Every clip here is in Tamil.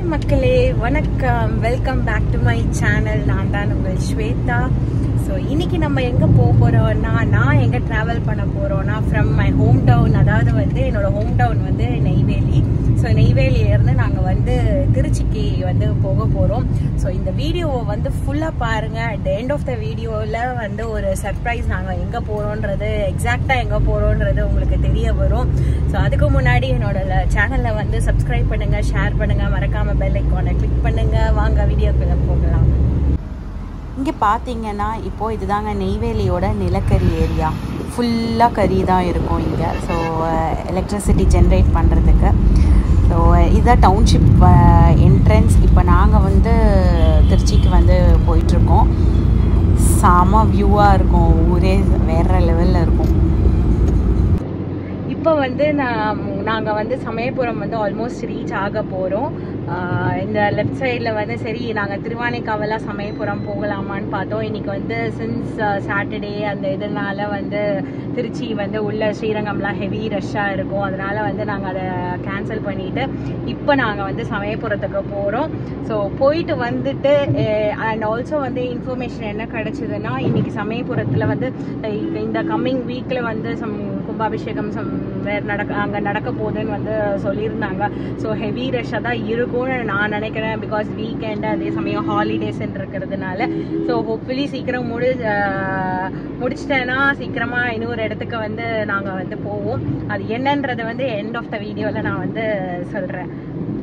மக்களே வணக்கம் welcome back to my channel நான் தான் உங்கள் ஸ்வேதா ஸோ இன்னைக்கு நம்ம எங்கே போக போகிறோம்னா நான் எங்கே ட்ராவல் பண்ண போகிறோம்னா ஃப்ரம் மை ஹோம் டவுன் அதாவது வந்து என்னோட ஹோம் டவுன் வந்து நெய்வேலி ஸோ நெய்வேலியிலேருந்து நாங்கள் வந்து திருச்சிக்கு வந்து போக போகிறோம் ஸோ இந்த வீடியோவை வந்து ஃபுல்லாக பாருங்கள் at the end of the வீடியோவில் வந்து ஒரு சர்ப்ரைஸ் நாங்கள் எங்கே போகிறோன்றது எக்ஸாக்டாக எங்கே போகிறோன்றது உங்களுக்கு தெரிய வரும் ஸோ அதுக்கு முன்னாடி என்னோட சேனலை வந்து சப்ஸ்கிரைப் பண்ணுங்கள் ஷேர் பண்ணுங்கள் மறக்காமல் பெல் ஐக்கானை கிளிக் பண்ணுங்கள் வாங்க வீடியோக்குள்ளே போகலாம் இங்கே பார்த்தீங்கன்னா இப்போது இதுதாங்க நெய்வேலியோட நிலக்கரி ஏரியா ஃபுல்லாக கறி தான் இருக்கும் இங்கே ஸோ எலக்ட்ரிசிட்டி ஜென்ரேட் பண்ணுறதுக்கு ஸோ இதுதான் டவுன்ஷிப் என்ட்ரன்ஸ் இப்போ நாங்கள் வந்து திருச்சிக்கு வந்து போயிட்டுருக்கோம் செம வியூவாக இருக்கும் ஊரே வேறு லெவலில் இருக்கும் இப்போ வந்து நான் நாங்கள் வந்து சமயபுரம் வந்து ஆல்மோஸ்ட் ரீச் ஆக போகிறோம் இந்த லெஃப்ட் சைடில் வந்து சரி நாங்கள் திருவானைக்காவெல்லாம் சமயபுரம் போகலாமான்னு பார்த்தோம் இன்னைக்கு வந்து சின்ஸ் சாட்டர்டே அந்த இதனால வந்து திருச்சி வந்து உள்ள ஸ்ரீரங்கம்லாம் ஹெவி ரஷ்ஷாக இருக்கும் அதனால வந்து நாங்கள் அதை கேன்சல் பண்ணிட்டு இப்போ நாங்கள் வந்து சமயபுரத்துக்கு போகிறோம் ஸோ போயிட்டு வந்துட்டு அண்ட் ஆல்சோ வந்து இன்ஃபர்மேஷன் என்ன கிடைச்சதுன்னா இன்னைக்கு சமயபுரத்தில் வந்து இந்த கம்மிங் வீக்கில் வந்து சம் கும்பாபிஷேகம் சம் வேறு நடக்க அங்கே நடக்க போகுதுன்னு வந்து சொல்லியிருந்தாங்க ஸோ ஹெவி ரஷ்ஷாக தான் இருக்கும்னு நான் நினைக்கிறேன் பிகாஸ் வீக்கெண்டு அதே சமயம் ஹாலிடேஸ்ன்னு இருக்கிறதுனால ஸோ ஹோப்ஃபுல்லி சீக்கிரம் முடி முடிச்சிட்டேன்னா சீக்கிரமாக இன்னொரு இடத்துக்கு வந்து நாங்கள் வந்து போவோம் அது என்னன்றதை வந்து எண்ட் ஆஃப் த வீடியோவில் நான் வந்து சொல்கிறேன்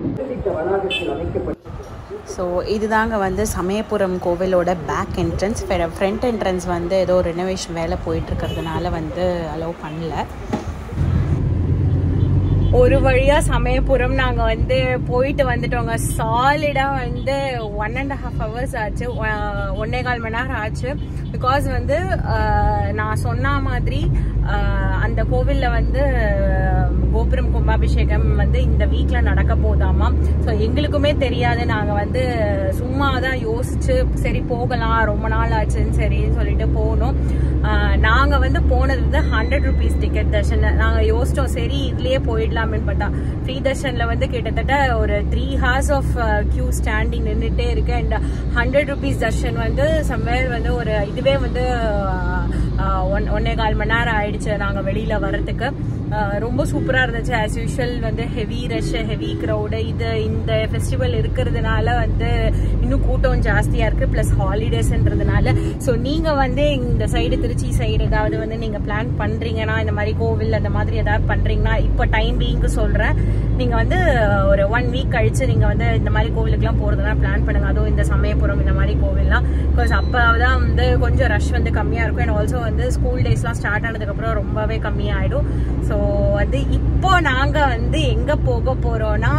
ஸோ இதுதாங்க வந்து சமயபுரம் கோவிலோட பேக் என்ட்ரன்ஸ் ஃப்ரண்ட் என்ட்ரன்ஸ் வந்து ஏதோ ரெனோவேஷன் வேலை போயிட்டுருக்கிறதுனால வந்து அலோவ் பண்ணல ஒரு வழியா சமயபுரம் நாங்க வந்து போயிட்டு வந்துட்டோங்க சாலிடா வந்து ஒன் அண்ட் ஹாஃப் ஹவர்ஸ் ஆச்சு ஒன்னே கால் மணி நேரம் ஆச்சு பிகாஸ் வந்து நான் சொன்ன மாதிரி அந்த கோவில்ல வந்து கோபுரம் கும்பாபிஷேகம் வந்து இந்த வீக்ல நடக்க போதாமா ஸோ எங்களுக்குமே தெரியாது நாங்க வந்து சும்மா தான் யோசிச்சு சரி போகலாம் ரொம்ப நாள் ஆச்சுன்னு சரின்னு சொல்லிட்டு போனோம் நாங்க வந்து போனது வந்து ஹண்ட்ரட் ருபீஸ் டிக்கெட் தர்ஷன் நாங்க யோசிச்சோம் சரி இதுலயே போயிடலாம்னு பார்த்தா ஃப்ரீ தர்ஷன்ல வந்து கிட்டத்தட்ட ஒரு three hours of queue standing நின்றுட்டே இருக்கு அண்ட் ஹண்ட்ரட் ருபீஸ் தர்ஷன் வந்து சம்வேர் வந்து ஒரு இதுவே வந்து ஒன் ஒன்னே கால் மணி நேரம் ஆயிடுச்சு நாங்க வெளியில வர்றதுக்கு ரொம்ப சூப்பரா இருந்துச்சு ஆஸ் யூஷுவல் வந்து ஹெவி ரஷ் ஹெவி க்ரௌடு இது இந்த ஃபெஸ்டிவல் இருக்கிறதுனால வந்து இன்னும் கூட்டம் ஜாஸ்தியா இருக்கு பிளஸ் ஹாலிடேஸ்ன்றதுனால ஸோ நீங்க வந்து இந்த சைடு திருச்சி சைடு ஏதாவது வந்து நீங்க பிளான் பண்றீங்கன்னா இந்த மாதிரி கோவில் அந்த மாதிரி ஏதாவது பண்றீங்கன்னா இப்போ டைம் பீங்கு சொல்றேன் நீங்க வந்து ஒரு ஒன் வீக் கழிச்சு நீங்க வந்து இந்த மாதிரி கோவிலுக்குலாம் போறதுனா பிளான் பண்ணுங்க அதுவும் இந்த சமயபுரம் இந்த மாதிரி கோவில்லாம் பிகாஸ் அப்போதான் வந்து கொஞ்சம் ரஷ் வந்து கம்மியா இருக்கும் அண்ட் ஆல்சோ வந்து ஸ்கூல் டேஸ்லாம் ஸ்டார்ட் ஆனதுக்கு அப்புறம் ரொம்பவே கம்மியாயிடும் ஸோ வந்து இப்போ நாங்க வந்து எங்க போக போறோம்னா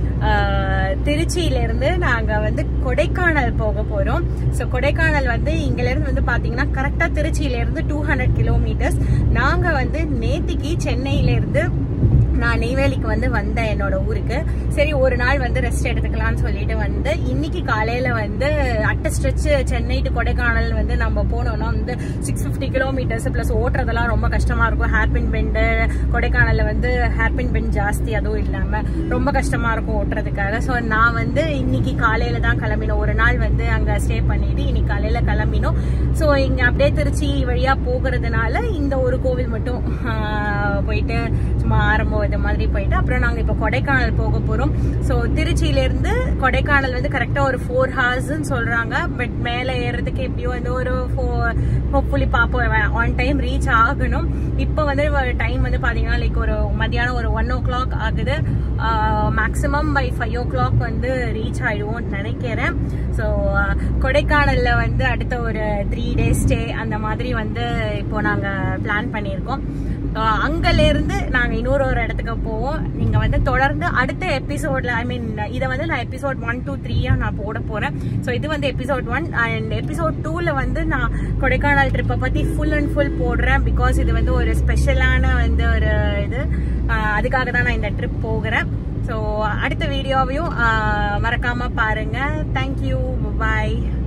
திருச்சியிலேருந்து நாங்கள் வந்து கொடைக்கானல் போக போகிறோம் ஸோ கொடைக்கானல் வந்து இங்கேருந்து வந்து பார்த்தீங்கன்னா கரெக்டாக திருச்சியிலேருந்து டூ ஹண்ட்ரட் கிலோமீட்டர்ஸ் நாங்கள் வந்து நேத்திக்கு சென்னையிலேருந்து நான் நெய்வேலிக்கு வந்து வந்தேன் என்னோட ஊருக்கு சரி ஒரு நாள் வந்து ரெஸ்ட் எடுத்துக்கலாம்னு சொல்லிட்டு வந்து இன்னைக்கு காலையில வந்து அட்ட ஸ்ட்ரெச் சென்னை டு கொடைக்கானல் வந்து நம்ம போனோம்னா வந்து சிக்ஸ் ஃபிஃப்டி கிலோமீட்டர்ஸ் பிளஸ் ஓட்டுறதெல்லாம் ரொம்ப கஷ்டமா இருக்கும் ஹேர்பின் பெண்டு கொடைக்கானல்ல வந்து ஹேர்பின் பெண்ட் ஜாஸ்தி அதுவும் இல்லாம ரொம்ப கஷ்டமா இருக்கும் ஓட்டுறதுக்காக ஸோ நான் வந்து இன்னைக்கு காலையில தான் கிளம்பினோம் ஒரு நாள் வந்து அங்க ஸ்டே பண்ணிட்டு இன்னைக்கு காலையில கிளம்பினோம் ஸோ இங்க அப்படியே திருச்சி வழியா போகிறதுனால இந்த ஒரு கோவில் மட்டும் போயிட்டு சும்மா ஆரம்பம் இது மாதிரி போயிட்டு அப்புறம் நாங்கள் இப்போ கொடைக்கானல் போக போகிறோம் ஸோ திருச்சியிலேருந்து கொடைக்கானல் வந்து கரெக்டாக ஒரு ஃபோர் ஹவர்ஸ்ன்னு சொல்கிறாங்க பட் மேலே ஏறுறதுக்கு எப்படியோ வந்து ஒரு ஃபோர் ஹோப்ஃபுல்லி பார்ப்போம் ஆன் டைம் ரீச் ஆகணும் இப்போ வந்து டைம் வந்து பார்த்தீங்கன்னா லைக் ஒரு மத்தியானம் ஒரு ஒன் ஓ கிளாக் ஆகுது maximum by five o'clock வந்து ரீச் ஆயிடுவோம்னு நினைக்கிறேன் ஸோ கொடைக்கானலில் வந்து அடுத்த ஒரு த்ரீ டேஸ் ஸ்டே அந்த மாதிரி வந்து இப்போ நாங்கள் பிளான் பண்ணியிருக்கோம் அங்கிருந்து நாங்கள் இன்னொரு ஒரு இடத்துக்கு போவோம் நீங்கள் வந்து தொடர்ந்து அடுத்த எபிசோட்ல ஐ மீன் இதை வந்து நான் எபிசோட் ஒன் டூ த்ரீயாக நான் போட போகிறேன் ஸோ இது வந்து எபிசோட் ஒன் அண்ட் எபிசோட் டூவில் வந்து நான் கொடைக்கானல் ட்ரிப்பை பற்றி ஃபுல் அண்ட் ஃபுல் போடுறேன் பிகாஸ் இது வந்து ஒரு ஸ்பெஷலான வந்து ஒரு இது அதுக்காக தான் நான் இந்த ட்ரிப் போகிறேன் ஸோ அடுத்த வீடியோவையும் மறக்காமல் பாருங்கள் தேங்க்யூ பாய்